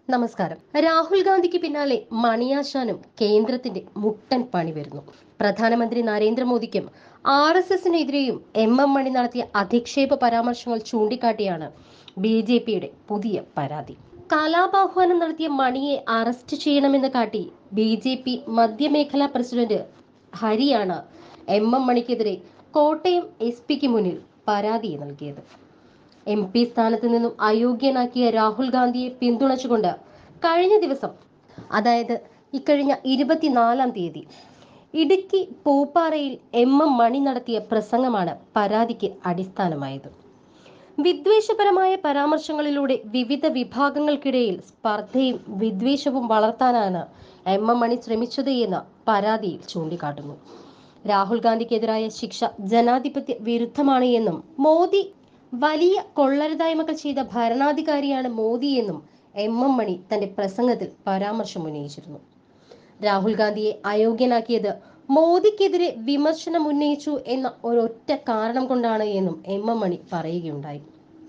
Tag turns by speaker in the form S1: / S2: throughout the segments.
S1: നമസ്കാരം രാഹുൽ ഗാന്ധിക്ക് പിന്നാലെ മണിയാശാനും കേന്ദ്രത്തിന്റെ മുട്ടൻ പണി വരുന്നു പ്രധാനമന്ത്രി നരേന്ദ്രമോദിക്കും ആർ എസ് എസിനെതിരെയും എം എം മണി നടത്തിയ അധിക്ഷേപ പരാമർശങ്ങൾ ചൂണ്ടിക്കാട്ടിയാണ് ബി ജെ പിയുടെ പുതിയ പരാതി കലാപാഹ്വാനം നടത്തിയ മണിയെ അറസ്റ്റ് ചെയ്യണമെന്ന് കാട്ടി ബി ജെ പി മധ്യമേഖലാ പ്രസിഡന്റ് ഹരിയാണ് എം എം മണിക്കെതിരെ കോട്ടയം എസ് പിക്ക് മുന്നിൽ പരാതി നൽകിയത് എം പി സ്ഥാനത്ത് നിന്നും അയോഗ്യനാക്കിയ രാഹുൽ ഗാന്ധിയെ പിന്തുണച്ചുകൊണ്ട് കഴിഞ്ഞ ദിവസം അതായത് ഇക്കഴിഞ്ഞ ഇരുപത്തിനാലാം തീയതി ഇടുക്കി പൂപ്പാറയിൽ എം എം മണി നടത്തിയ പ്രസംഗമാണ് പരാതിക്ക് അടിസ്ഥാനമായത് വിദ്വേഷപരമായ പരാമർശങ്ങളിലൂടെ വിവിധ വിഭാഗങ്ങൾക്കിടയിൽ സ്പർദ്ധയും വിദ്വേഷവും വളർത്താനാണ് എം എം മണി ശ്രമിച്ചത് എന്ന് പരാതിയിൽ ചൂണ്ടിക്കാട്ടുന്നു രാഹുൽ ഗാന്ധിക്കെതിരായ ശിക്ഷ ജനാധിപത്യ വിരുദ്ധമാണ് എന്നും മോദി വലിയ കൊള്ളരുതായ്മകൾ ചെയ്ത ഭരണാധികാരിയാണ് മോദി എന്നും എം എം മണി തന്റെ പ്രസംഗത്തിൽ പരാമർശം ഉന്നയിച്ചിരുന്നു രാഹുൽ ഗാന്ധിയെ അയോഗ്യനാക്കിയത് മോദിക്കെതിരെ വിമർശനം ഉന്നയിച്ചു എന്ന ഒരൊറ്റ കാരണം കൊണ്ടാണ് എന്നും എം എം മണി പറയുകയുണ്ടായി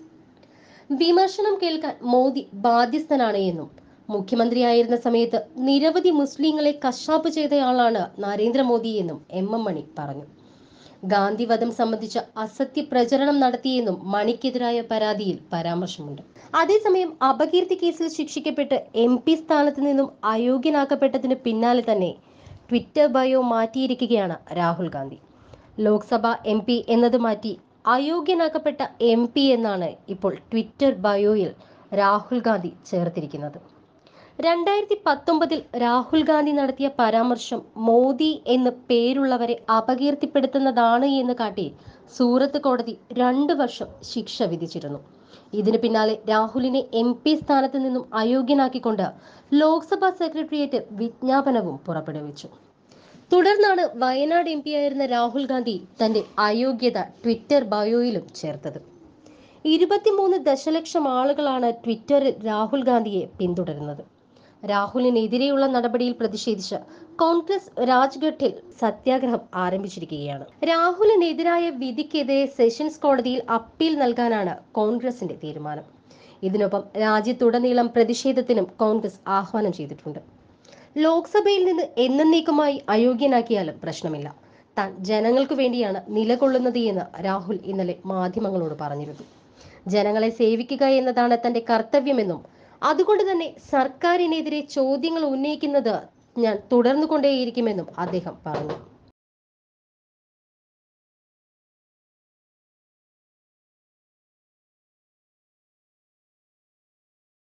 S1: വിമർശനം കേൾക്കാൻ മോദി ബാധ്യസ്ഥനാണ് എന്നും മുഖ്യമന്ത്രിയായിരുന്ന സമയത്ത് നിരവധി മുസ്ലിങ്ങളെ കശാപ്പ് ചെയ്തയാളാണ് നരേന്ദ്രമോദി എന്നും എം എം മണി പറഞ്ഞു ഗാന്ധിവധം സംബന്ധിച്ച അസത്യ പ്രചരണം നടത്തിയെന്നും മണിക്കെതിരായ പരാതിയിൽ പരാമർശമുണ്ട് അതേസമയം അപകീർത്തി കേസിൽ ശിക്ഷിക്കപ്പെട്ട് എം പി സ്ഥാനത്ത് നിന്നും അയോഗ്യനാക്കപ്പെട്ടതിന് പിന്നാലെ തന്നെ ട്വിറ്റർ ബയോ മാറ്റിയിരിക്കുകയാണ് രാഹുൽ ഗാന്ധി ലോക്സഭ എം പി എന്നത് മാറ്റി അയോഗ്യനാക്കപ്പെട്ട എം പി എന്നാണ് ഇപ്പോൾ ട്വിറ്റർ ബയോയിൽ രാഹുൽ ഗാന്ധി ചേർത്തിരിക്കുന്നത് രണ്ടായിരത്തി പത്തൊമ്പതിൽ രാഹുൽ ഗാന്ധി നടത്തിയ പരാമർശം മോദി എന്ന് പേരുള്ളവരെ അപകീർത്തിപ്പെടുത്തുന്നതാണ് എന്ന് കാട്ടി സൂറത്ത് കോടതി രണ്ടു വർഷം ശിക്ഷ വിധിച്ചിരുന്നു ഇതിന് പിന്നാലെ രാഹുലിനെ എം പി സ്ഥാനത്ത് നിന്നും അയോഗ്യനാക്കിക്കൊണ്ട് ലോക്സഭാ സെക്രട്ടേറിയറ്റ് വിജ്ഞാപനവും പുറപ്പെടുവിച്ചു തുടർന്നാണ് വയനാട് എം പി ആയിരുന്ന രാഹുൽ ഗാന്ധി തന്റെ അയോഗ്യത ട്വിറ്റർ ബയോയിലും ചേർത്തത് ഇരുപത്തിമൂന്ന് ദശലക്ഷം ആളുകളാണ് ട്വിറ്ററിൽ രാഹുൽ ഗാന്ധിയെ പിന്തുടരുന്നത് രാഹുലിനെതിരെയുള്ള നടപടിയിൽ പ്രതിഷേധിച്ച് കോൺഗ്രസ് രാജ്ഘട്ടിൽ സത്യാഗ്രഹം ആരംഭിച്ചിരിക്കുകയാണ് രാഹുലിനെതിരായ വിധിക്കെതിരെ സെഷൻസ് കോടതിയിൽ അപ്പീൽ നൽകാനാണ് കോൺഗ്രസിന്റെ തീരുമാനം ഇതിനൊപ്പം രാജ്യത്തുടനീളം പ്രതിഷേധത്തിനും കോൺഗ്രസ് ആഹ്വാനം ചെയ്തിട്ടുണ്ട് ലോക്സഭയിൽ നിന്ന് എന്നേക്കുമായി അയോഗ്യനാക്കിയാലും പ്രശ്നമില്ല താൻ ജനങ്ങൾക്ക് വേണ്ടിയാണ് നിലകൊള്ളുന്നത് എന്ന് രാഹുൽ ഇന്നലെ മാധ്യമങ്ങളോട് പറഞ്ഞിരുന്നു ജനങ്ങളെ സേവിക്കുക എന്നതാണ് തന്റെ കർത്തവ്യമെന്നും അതുകൊണ്ട് തന്നെ സർക്കാരിനെതിരെ ചോദ്യങ്ങൾ ഉന്നയിക്കുന്നത് ഞാൻ തുടർന്നുകൊണ്ടേയിരിക്കുമെന്നും അദ്ദേഹം പറഞ്ഞു